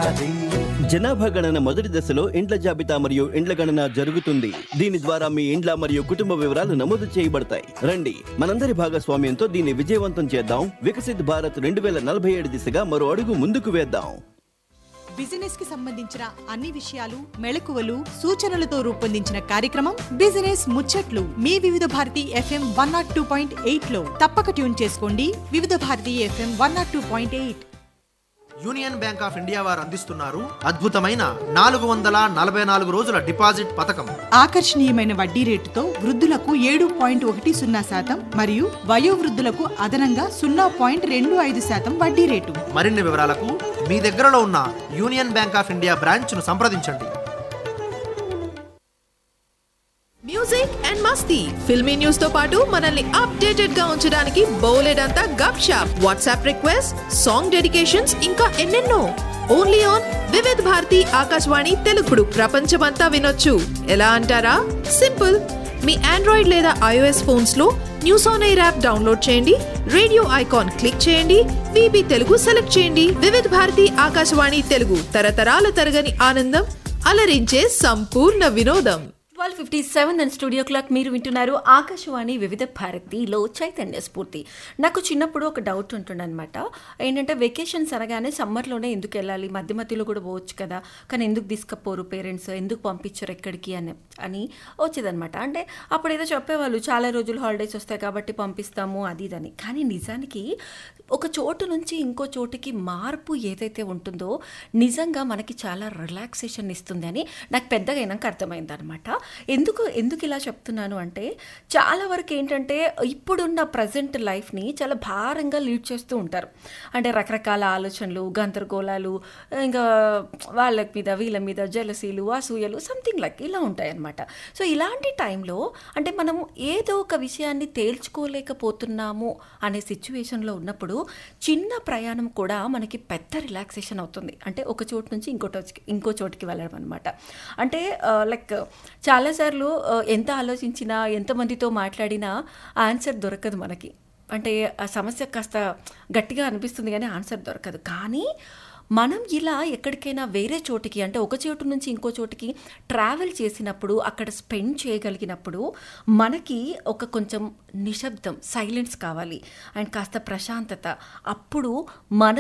ఉండాలి జనాభా గణన మొదటి దశలో ఇండ్ల జాబితా మరియు ఇండ్ల గణన జరుగుతుంది దీని ద్వారా మీ ఇండ్ల మరియు కుటుంబ వివరాలు నమోదు చేయబడతాయి రండి మనందరి భాగస్వామ్యంతో దీన్ని విజయవంతం చేద్దాం వికసిత్ భారత్ రెండు వేల నలభై ఏడు దిశగా మరో అడుగు ముందుకు వేద్దాం బిజినెస్ కి సంబంధించిన అన్ని విషయాలు మెళకువలు సూచనలతో రూపొందించిన కార్యక్రమం బిజినెస్ ముచ్చట్లు మీ Vividh Bharati FM one nought two point eight లో తప్పక ట్యూన్ చేసుకోండి Vividh Bharati FM one nought two point eight union bank of India వారు అందిస్తున్నారు అద్భుతమైన నాలుగు వందల నలభై నాలుగు రోజుల డిపాజిట్ పథకం ఆకర్షణీయమైన వడ్డీ రేటుతో వృద్ధులకు ఏడు పాయింట్ ఒకటి సున్నా శాతం మరియు వయోవృద్ధులకు అదనంగా సున్నా పాయింట్ రెండు ఐదు శాతం వడ్డీ రేటు మరిన్ని వివరాలకు మీ దగ్గరలో ఉన్న యూనియన్ బ్యాంక్ ఆఫ్ ఇండియా బ్రాంచ్ను సంప్రదించండి మ్యూజిక్ అండ్ మస్తీ ఫిల్మీ న్యూస్ తో పాటు మనల్ని అప్డేటెడ్ గా ఉంచడానికి బోలెడంతా gupshup WhatsApp request song dedications ఇంకా ఎన్నెన్నో ఓన్లీ ఆన్ వివిధ్ భారతి ఆకాశవాణి తెలుగుడు ప్రపంచమంతా వినొచ్చు ఎలా అంటారా సింపుల్ మీ ఆండ్రాయిడ్ లేదా ఐఓఎస్ ఫోన్స్ లో news on air app download చేయండి రేడియో ఐకాన్ క్లిక్ చేయండి విబి తెలుగు సెలెక్ట్ చేయండి వివిధ్ భారతి ఆకాశవాణి తెలుగు తరతరాల తరగని ఆనందం అలరించే సంపూర్ణ వినోదం twelve fifty seven and studio clock మీరు వింటున్నారు ఆకాశవాణి వివిధ భారతిలో చైతన్య స్ఫూర్తి నాకు చిన్నప్పుడు ఒక డౌట్ ఉంటుండే అనమాట ఏంటంటే వెకేషన్స్ అనగానే సమ్మర్లోనే ఎందుకు వెళ్ళాలి మధ్య మధ్యలో కూడా పోవచ్చు కదా కానీ ఎందుకు తీసుకపోరు పేరెంట్స్ ఎందుకు పంపించరు ఎక్కడికి అని అని వచ్చేదనమాట అంటే అప్పుడు ఏదో చెప్పేవాళ్ళు చాలా రోజులు హాలిడేస్ వస్తాయి కాబట్టి పంపిస్తాము అది ఇదని కానీ నిజానికి ఒక చోటు నుంచి ఇంకో చోటుకి మార్పు ఏదైతే ఉంటుందో నిజంగా మనకి చాలా రిలాక్సేషన్ ఇస్తుంది అని నాకు పెద్దగా అయినాక అర్థమైంది అనమాట ఎందుకు ఎందుకు ఇలా చెప్తున్నాను అంటే చాలా వరకు ఏంటంటే ఇప్పుడున్న ప్రజెంట్ లైఫ్ని చాలా భారంగా లీడ్ చేస్తూ ఉంటారు అంటే రకరకాల ఆలోచనలు గందరగోళాలు ఇంకా వాళ్ళ మీద వీళ్ళ మీద జలసీలు అసూయలు సంథింగ్ లైక్ ఇలా ఉంటాయన్నమాట సో ఇలాంటి టైంలో అంటే మనం ఏదో ఒక విషయాన్ని తేల్చుకోలేకపోతున్నాము అనే సిచ్యువేషన్లో ఉన్నప్పుడు చిన్న ప్రయాణం కూడా మనకి పెద్ద రిలాక్సేషన్ అవుతుంది అంటే ఒక చోటు నుంచి ఇంకో ఇంకో చోటుకి వెళ్ళడం అనమాట అంటే లైక్ చాలాసార్లు ఆ, ఎంత ఆలోచించినా ఎంతమందితో మాట్లాడినా ఆన్సర్ దొరకదు మనకి అంటే ఆ సమస్య కాస్త గట్టిగా అనిపిస్తుంది కానీ ఆన్సర్ దొరకదు కానీ మనం ఇలా ఎక్కడికైనా వేరే చోటికి అంటే ఒక చోటు నుంచి ఇంకో చోటికి ట్రావెల్ చేసినప్పుడు అక్కడ స్పెండ్ చేయగలిగినప్పుడు మనకి ఒక కొంచెం నిశ్శబ్దం సైలెన్స్ కావాలి అండ్ కాస్త ప్రశాంతత అప్పుడు మన